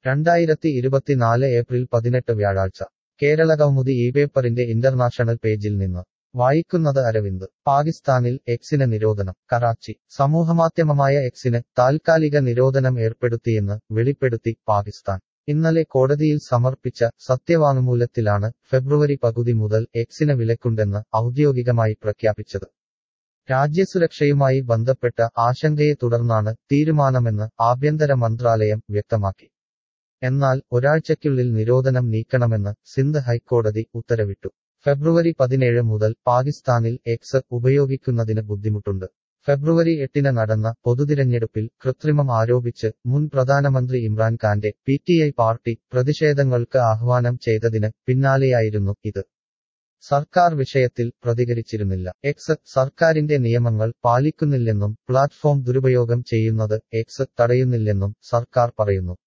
രണ്ടായിരത്തി ഇരുപത്തിനാല് ഏപ്രിൽ പതിനെട്ട് വ്യാഴാഴ്ച കേരള കൗമുദി ഈ പേപ്പറിന്റെ ഇന്റർനാഷണൽ പേജിൽ നിന്ന് വായിക്കുന്നത് അരവിന്ദ് പാകിസ്ഥാനിൽ എക്സിന് നിരോധനം കറാച്ചി സമൂഹമാധ്യമമായ എക്സിന് താൽക്കാലിക നിരോധനം ഏർപ്പെടുത്തിയെന്ന് വെളിപ്പെടുത്തി പാകിസ്ഥാൻ ഇന്നലെ കോടതിയിൽ സമർപ്പിച്ച സത്യവാങ്മൂലത്തിലാണ് ഫെബ്രുവരി പകുതി മുതൽ എക്സിന് വിലക്കുണ്ടെന്ന് ഔദ്യോഗികമായി പ്രഖ്യാപിച്ചത് രാജ്യസുരക്ഷയുമായി ബന്ധപ്പെട്ട ആശങ്കയെ തുടർന്നാണ് തീരുമാനമെന്ന് ആഭ്യന്തര മന്ത്രാലയം വ്യക്തമാക്കി എന്നാൽ ഒരാഴ്ചയ്ക്കുള്ളിൽ നിരോധനം നീക്കണമെന്ന് സിന്ധ് ഹൈക്കോടതി ഉത്തരവിട്ടു ഫെബ്രുവരി പതിനേഴ് മുതൽ പാകിസ്ഥാനിൽ എക്സ് ഉപയോഗിക്കുന്നതിന് ബുദ്ധിമുട്ടുണ്ട് ഫെബ്രുവരി എട്ടിന് നടന്ന പൊതുതിരഞ്ഞെടുപ്പിൽ കൃത്രിമം ആരോപിച്ച് മുൻ പ്രധാനമന്ത്രി ഇമ്രാൻഖാന്റെ പി ടി ഐ പാർട്ടി പ്രതിഷേധങ്ങൾക്ക് ആഹ്വാനം ചെയ്തതിന് പിന്നാലെയായിരുന്നു ഇത് സർക്കാർ വിഷയത്തിൽ പ്രതികരിച്ചിരുന്നില്ല എക്സ് സർക്കാരിന്റെ നിയമങ്ങൾ പാലിക്കുന്നില്ലെന്നും പ്ലാറ്റ്ഫോം ദുരുപയോഗം ചെയ്യുന്നത് എക്സ് തടയുന്നില്ലെന്നും സർക്കാർ പറയുന്നു